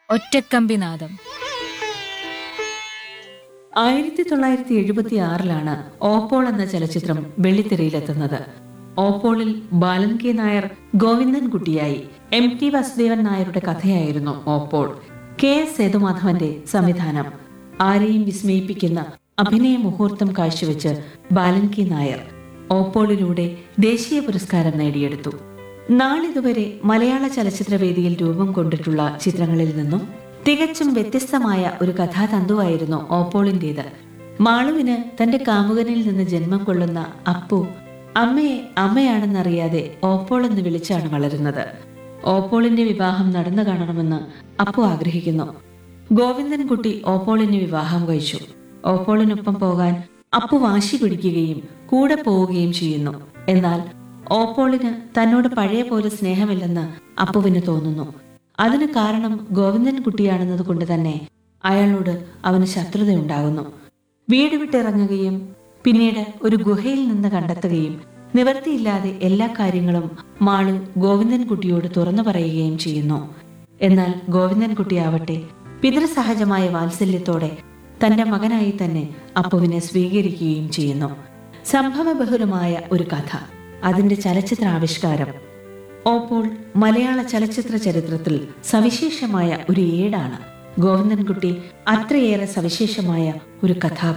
ഒറ്റക്കമ്പിനാദം ആയിരത്തി തൊള്ളായിരത്തി എഴുപത്തി ആറിലാണ് ഓപ്പോൾ എന്ന ചലച്ചിത്രം വെള്ളിത്തിരയിലെത്തുന്നത് ഓപ്പോളിൽ ബാലൻ കെ നായർ ഗോവിന്ദൻകുട്ടിയായി എം ടി വാസുദേവൻ നായരുടെ കഥയായിരുന്നു ഓപ്പോൾ കെ എസ് സേതുമാധവന്റെ സംവിധാനം ആരെയും വിസ്മയിപ്പിക്കുന്ന അഭിനയ മുഹൂർത്തം കാഴ്ചവെച്ച് ബാലൻ കെ നായർ ഓപ്പോളിലൂടെ ദേശീയ പുരസ്കാരം നേടിയെടുത്തു നാളിതുവരെ മലയാള ചലച്ചിത്രവേദിയിൽ രൂപം കൊണ്ടിട്ടുള്ള ചിത്രങ്ങളിൽ നിന്നും തികച്ചും വ്യത്യസ്തമായ ഒരു കഥാതന്തുവായിരുന്നു ഓപ്പോളിന്റേത് മാളുവിന് തന്റെ കാമുകനിൽ നിന്ന് ജന്മം കൊള്ളുന്ന അപ്പു അമ്മയെ അമ്മയാണെന്നറിയാതെ ഓപ്പോൾ എന്ന് വിളിച്ചാണ് വളരുന്നത് ഓപ്പോളിന്റെ വിവാഹം നടന്നു കാണണമെന്ന് അപ്പു ആഗ്രഹിക്കുന്നു ഗോവിന്ദൻകുട്ടി ഓപ്പോളിന് വിവാഹം കഴിച്ചു ഓപ്പോളിനൊപ്പം പോകാൻ അപ്പു വാശി പിടിക്കുകയും കൂടെ പോവുകയും ചെയ്യുന്നു എന്നാൽ ഓപ്പോളിന് തന്നോട് പഴയ പോലെ സ്നേഹമില്ലെന്ന് അപ്പുവിന് തോന്നുന്നു അതിന് കാരണം ഗോവിന്ദൻകുട്ടിയാണെന്നത് കൊണ്ട് തന്നെ അയാളോട് അവന് ശത്രുതയുണ്ടാകുന്നു വീട് വിട്ടിറങ്ങുകയും പിന്നീട് ഒരു ഗുഹയിൽ നിന്ന് കണ്ടെത്തുകയും നിവർത്തിയില്ലാതെ എല്ലാ കാര്യങ്ങളും മാളു ഗോവിന്ദൻകുട്ടിയോട് തുറന്നു പറയുകയും ചെയ്യുന്നു എന്നാൽ ഗോവിന്ദൻകുട്ടിയാവട്ടെ പിതൃസഹജമായ വാത്സല്യത്തോടെ തന്റെ മകനായി തന്നെ അപ്പുവിനെ സ്വീകരിക്കുകയും ചെയ്യുന്നു സംഭവബഹുലമായ ഒരു കഥ അതിന്റെ ചലച്ചിത്ര ആവിഷ്കാരം ഓപ്പോൾ മലയാള ചലച്ചിത്ര ചരിത്രത്തിൽ സവിശേഷമായ ഒരു ഏടാണ് ഗോവിന്ദൻകുട്ടി അത്രയേറെ സവിശേഷമായ ഒരു കഥാപാത്രം